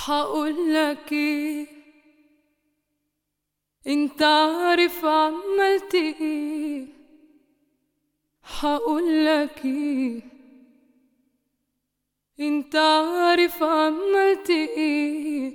حقولك ايه انت عارف عملت ايه حقولك ايه انت عارف عملت ايه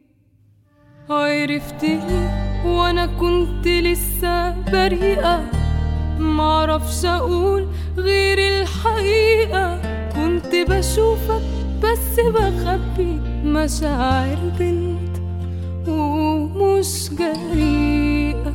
عرفت ليه وانا كنت لسه بريئة معرفش اقول غير الحقيقة كنت بشوفك بس بخبي مشاعر بنت ومش جريئة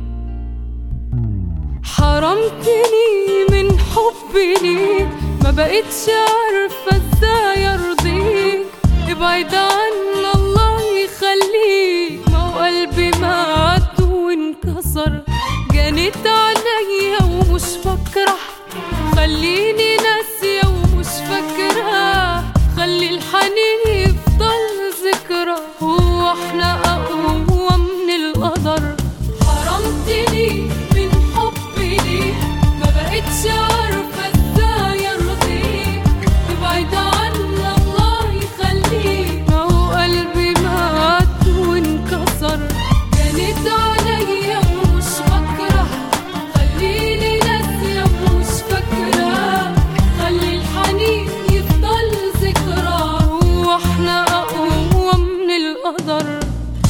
حرمتني من حبي ليك ما بقتش عارفة ازاي ارضيك ابعد عنا الله يخليك ما هو قلبي مات وانكسر جنت عليا ومش فاكرة خليني ناسية ومش فاكرة خلي الحنين يفضل ذكرى هو احنا اقوى من القدر حرمتني من حبي ليك ما بقتش عارفة ازاي ارضيك ابعد عنا الله يخليك ما هو قلبي مات وانكسر كانت عليا ومش فاكرة خليني ناسية ومش فاكرة خلي الحنين يفضل ذكرى هو احنا اقوى من القدر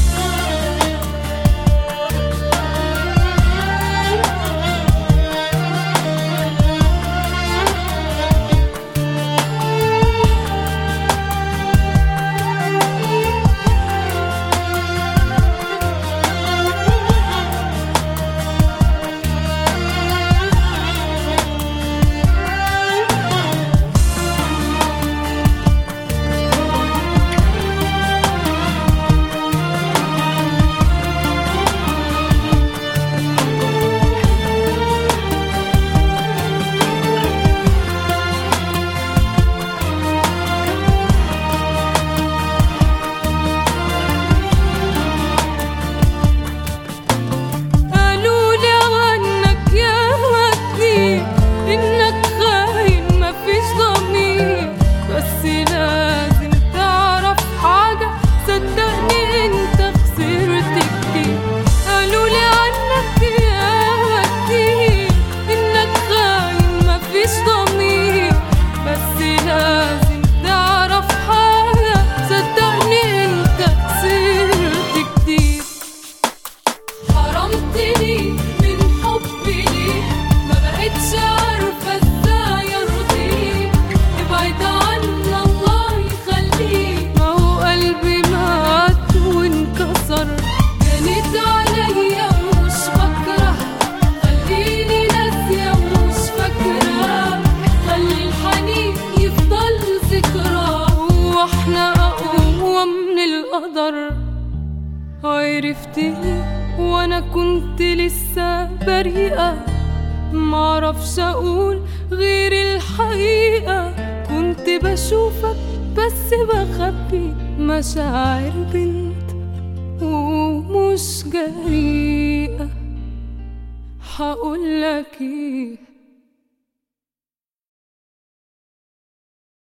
قالوا لي عنك يا ودي انك خاين مفيش ضمير بس لازم تعرف حاجة صدقني انت خسرت كتير قالوا لي عنك يا ودي انك خاين مفيش ضمير بس لازم تعرف حاجة صدقني انت خسرت كتير حرمتني من حبي ليك ما بقتش عارفة ازاي ارضيك ابعد عنا الله يخليك ما هو قلبي مات وانكسر كانت عليا ومش فاكرة خليني ناسية ومش فاكرة خلي الحنين يفضل ذكرى واحنا اقوى من القدر عرفت ليه وانا كنت لسه بريئة معرفش اقول غير الحقيقة كنت بشوفك بس بخبي مشاعر بنت ومش جريئة حقولك ايه